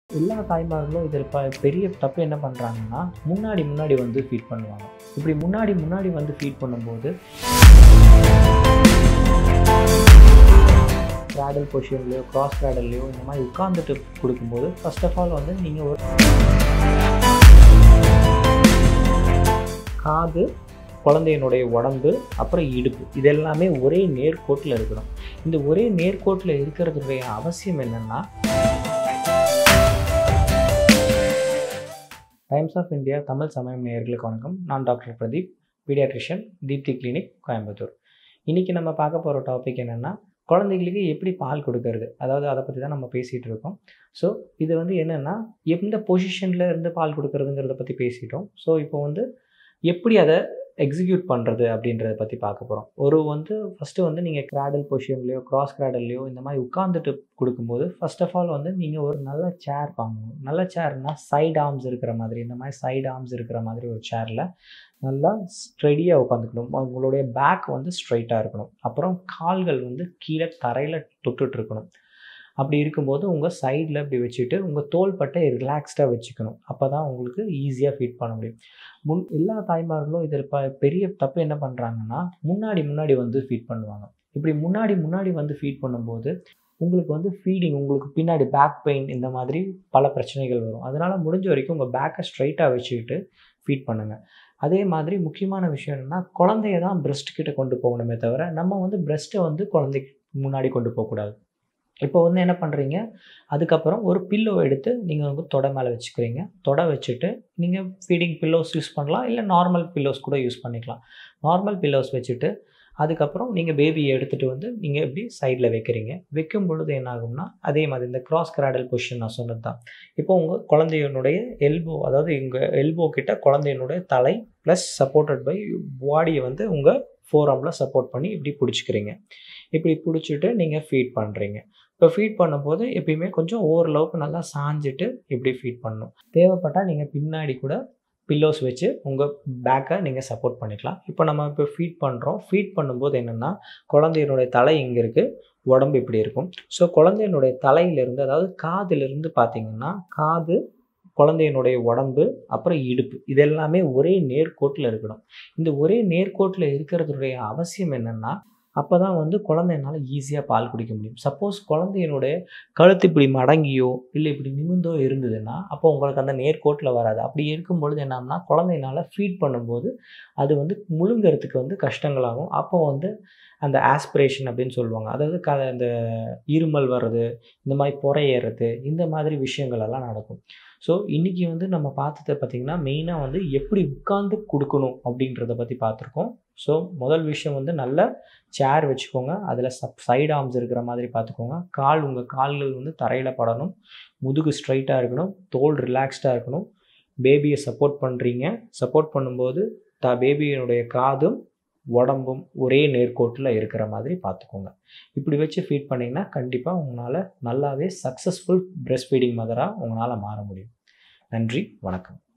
எல்லா தாய்மார்களும் இதில் ப பெரிய தப்பு என்ன பண்ணுறாங்கன்னா முன்னாடி முன்னாடி வந்து ஃபீட் பண்ணுவாங்க இப்படி முன்னாடி முன்னாடி வந்து ஃபீட் பண்ணும்போது க்ராடல் பொசிஷன்லையோ கிராஸ் க்ராடல்லையோ இந்த மாதிரி உட்காந்துட்டு கொடுக்கும்போது ஃபர்ஸ்ட் ஆஃப் ஆல் வந்து நீங்கள் ஒரு காது குழந்தையினுடைய உடம்பு அப்புறம் இடுப்பு இது எல்லாமே ஒரே நேர்கோட்டில் இருக்கணும் இந்த ஒரே நேர்கோட்டில் இருக்கிறதுடைய அவசியம் என்னென்னா டைம்ஸ் ஆஃப் இந்தியா தமிழ் சமயம் நேயர்களுக்கு வணக்கம் நான் doctor Pradeep paediatrician Deepti clinic Coimbatore இன்றைக்கி நம்ம பார்க்க போகிற டாபிக் என்னென்னா குழந்தைகளுக்கு எப்படி பால் கொடுக்கறது அதாவது அதை பற்றி தான் நம்ம பேசிகிட்டு இருக்கோம் ஸோ இது வந்து என்னென்னா எந்த பொசிஷனில் இருந்து பால் கொடுக்கறதுங்கிறத பற்றி பேசிட்டோம் ஸோ இப்போ வந்து எப்படி அதை எக்ஸிக்யூட் பண்ணுறது அப்படின்றத பற்றி பார்க்க போகிறோம் ஒரு வந்து ஃபஸ்ட்டு வந்து நீங்கள் கிராடல் பொசிஷன்லையோ கிராஸ் கிராடல்லையோ இந்த மாதிரி உட்காந்துட்டு கொடுக்கும்போது ஃபர்ஸ்ட் ஆஃப் ஆல் வந்து நீங்கள் ஒரு நல்ல சேர் வாங்கணும் நல்ல சேர்னால் சைடு ஆர்ம்ஸ் இருக்கிற மாதிரி இந்த மாதிரி சைடு ஆர்ம்ஸ் இருக்கிற மாதிரி ஒரு சேரில் நல்லா ஸ்ட்ரெடியாக உட்காந்துக்கணும் உங்களுடைய பேக் வந்து ஸ்ட்ரைட்டாக இருக்கணும் அப்புறம் கால்கள் வந்து கீழே தரையில் தொட்டுட்டு இருக்கணும் அப்படி இருக்கும்போது உங்கள் சைடில் இப்படி வச்சுட்டு உங்கள் தோள்பட்டை ரிலாக்ஸ்டாக வச்சுக்கணும் அப்போ தான் உங்களுக்கு ஈஸியாக ஃபீட் பண்ண முடியும் முன் எல்லா தாய்மார்களும் இதில் ப பெரிய தப்பு என்ன பண்ணுறாங்கன்னா முன்னாடி முன்னாடி வந்து ஃபீட் பண்ணுவாங்க இப்படி முன்னாடி முன்னாடி வந்து ஃபீட் பண்ணும்போது உங்களுக்கு வந்து ஃபீடிங் உங்களுக்கு பின்னாடி பேக் பெயின் இந்த மாதிரி பல பிரச்சனைகள் வரும் அதனால் முடிஞ்ச வரைக்கும் உங்கள் பேக்கை ஸ்ட்ரைட்டாக வச்சுக்கிட்டு ஃபீட் பண்ணுங்கள் அதே மாதிரி முக்கியமான விஷயம் என்னென்னா குழந்தைய தான் பிரெஸ்ட் கிட்ட கொண்டு போகணுமே தவிர நம்ம வந்து பிரெஸ்ட்டை வந்து குழந்தைக்கு முன்னாடி கொண்டு போகக்கூடாது இப்போ வந்து என்ன பண்ணுறீங்க அதுக்கப்புறம் ஒரு பில்லோ எடுத்து நீங்கள் வந்து தொடை மேலே வச்சுக்கிறீங்க தொடை வச்சுட்டு நீங்கள் ஃபீடிங் பில்லோஸ் யூஸ் பண்ணலாம் இல்லை நார்மல் பில்லோஸ் கூட யூஸ் பண்ணிக்கலாம் நார்மல் பில்லோஸ் வச்சுட்டு அதுக்கப்புறம் நீங்கள் பேபியை எடுத்துகிட்டு வந்து நீங்கள் எப்படி சைடில் வைக்கிறீங்க வைக்கும் பொழுது என்ன ஆகும்னா அதே மாதிரி இந்த கிராஸ் கிராடல் பொசிஷன் நான் சொன்னது தான் இப்போ உங்கள் குழந்தையினுடைய எல்போ அதாவது எங்கள் எல்போ கிட்ட குழந்தையினுடைய தலை ப்ளஸ் சப்போர்ட்டட் பை பாடியை வந்து உங்கள் ஃபோர் ஆர்மில் சப்போர்ட் பண்ணி இப்படி பிடிச்சிக்கிறீங்க இப்படி பிடிச்சிட்டு நீங்கள் ஃபீட் பண்ணுறீங்க இப்போ ஃபீட் பண்ணும்போது எப்பயுமே கொஞ்சம் ஓரளவுக்கு நல்லா சாஞ்சிட்டு இப்படி ஃபீட் பண்ணணும் தேவைப்பட்டால் நீங்கள் பின்னாடி கூட பில்லோஸ் வச்சு உங்கள் பேக்கை நீங்கள் சப்போர்ட் பண்ணிக்கலாம் இப்போ நம்ம இப்போ ஃபீட் பண்ணுறோம் ஃபீட் பண்ணும்போது என்னென்னா குழந்தையினுடைய தலை இங்கே இருக்குது உடம்பு இப்படி இருக்கும் ஸோ குழந்தையினுடைய தலையிலேருந்து அதாவது காதிலிருந்து பார்த்தீங்கன்னா காது குழந்தையினுடைய உடம்பு அப்புறம் இடுப்பு இது எல்லாமே ஒரே நேர்கோட்டில் இருக்கணும் இந்த ஒரே நேர்கோட்டில் இருக்கிறதுடைய அவசியம் என்னென்னா அப்போ தான் வந்து குழந்தைனால ஈஸியாக பால் குடிக்க முடியும் சப்போஸ் குழந்தையினுடைய கழுத்து இப்படி மடங்கியோ இல்லை இப்படி நிமிந்தோ இருந்ததுன்னா அப்போ உங்களுக்கு அந்த நேர்கோட்டில் வராது அப்படி இருக்கும் பொழுது என்னன்னா குழந்தைனால ஃபீட் பண்ணும்போது அது வந்து முழுங்கிறதுக்கு வந்து கஷ்டங்களாகும் அப்போ வந்து அந்த ஆஸ்பிரேஷன் அப்படின்னு சொல்லுவாங்க அதாவது க அந்த இருமல் வர்றது இந்த மாதிரி புறையேறது இந்த மாதிரி விஷயங்கள் எல்லாம் நடக்கும் ஸோ இன்றைக்கி வந்து நம்ம பார்த்ததை பார்த்திங்கன்னா மெயினாக வந்து எப்படி உட்காந்து கொடுக்கணும் அப்படின்றத பற்றி பார்த்துருக்கோம் ஸோ முதல் விஷயம் வந்து நல்ல சேர் வச்சுக்கோங்க அதில் சப் சைடு ஆர்ம்ஸ் இருக்கிற மாதிரி பார்த்துக்கோங்க கால் உங்கள் கால்கள் வந்து தரையில் படணும் முதுகு ஸ்ட்ரைட்டாக இருக்கணும் தோல் ரிலாக்ஸ்டாக இருக்கணும் பேபியை சப்போர்ட் பண்ணுறீங்க சப்போர்ட் பண்ணும்போது த பேபியினுடைய காதும் உடம்பும் ஒரே நேர்கோட்டில் இருக்கிற மாதிரி பார்த்துக்கோங்க இப்படி வச்சு ஃபீட் பண்ணிங்கன்னா கண்டிப்பாக உங்களால் நல்லாவே சக்ஸஸ்ஃபுல் பிரெஸ்ட் ஃபீடிங் மதராக உங்களால் மாற முடியும் நன்றி வணக்கம்